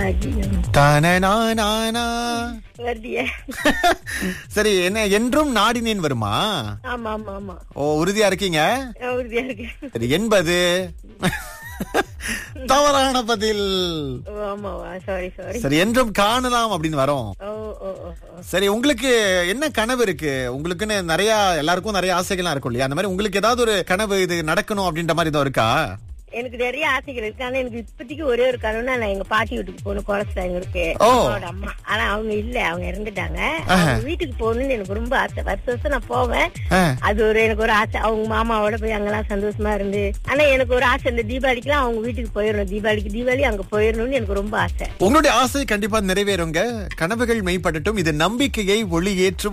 நாடி தானே நானா வருதியே சரி என்ன என்றும் நாடினேன் வருமா ஆமா ஆமா ஆமா ஓ உறுதியா இருக்கீங்க நான் உறுதியா இருக்கேன் சரி என்பது தவறான பதில் ஓ, ஆமாவா சாரி சாரி சரி என்றும் காணலாம் அப்படின்னு வரோம் ஓ ஓ ஓ ஓ. சரி உங்களுக்கு என்ன கனவு இருக்கு உங்களுக்குன்னு நிறைய எல்லாருக்கும் நிறைய ஆசைகள்லாம் இருக்கும் இல்லையா அந்த மாதிரி உங்களுக்கு ஏதாவது ஒரு கனவு இது நடக்கணும் அப்படின்ற மாதிரி ஏதோ இருக்கா எனக்கு நிறைய ஆசைகள் இருக்கு ஆனா எனக்கு இப்போதைக்கு ஒரே ஒரு கனவுனா நான் எங்க பாட்டி வீட்டுக்கு போகணும் குளஸ்தாங்க இருக்கு ஓ. அம்மாவோட அம்மா ஆனா அவங்க இல்ல அவங்க இறந்துட்டாங்க அவங்க வீட்டுக்கு போகணும்னு எனக்கு ரொம்ப ஆசை வருஷம் வருஷம் நான் போவேன் ஆ. அது ஒரு எனக்கு ஒரு ஆசை அவங்க மாமாவோட போய் அங்கெல்லாம் சந்தோஷமா இருந்து ஆனா எனக்கு ஒரு ஆசை இந்த தீபாவளிக்குலாம் அவங்க வீட்டுக்கு போயிடணும் தீபாவளிக்கு தீபாவளி அங்க போயிடணும்னு எனக்கு ரொம்ப ஆசை உங்களுடைய ஆசை கண்டிப்பா நிறைவேறுங்க கனவுகள் மெய்ப்படட்டும் இது நம்பிக்கையை ஒளியேற்றும்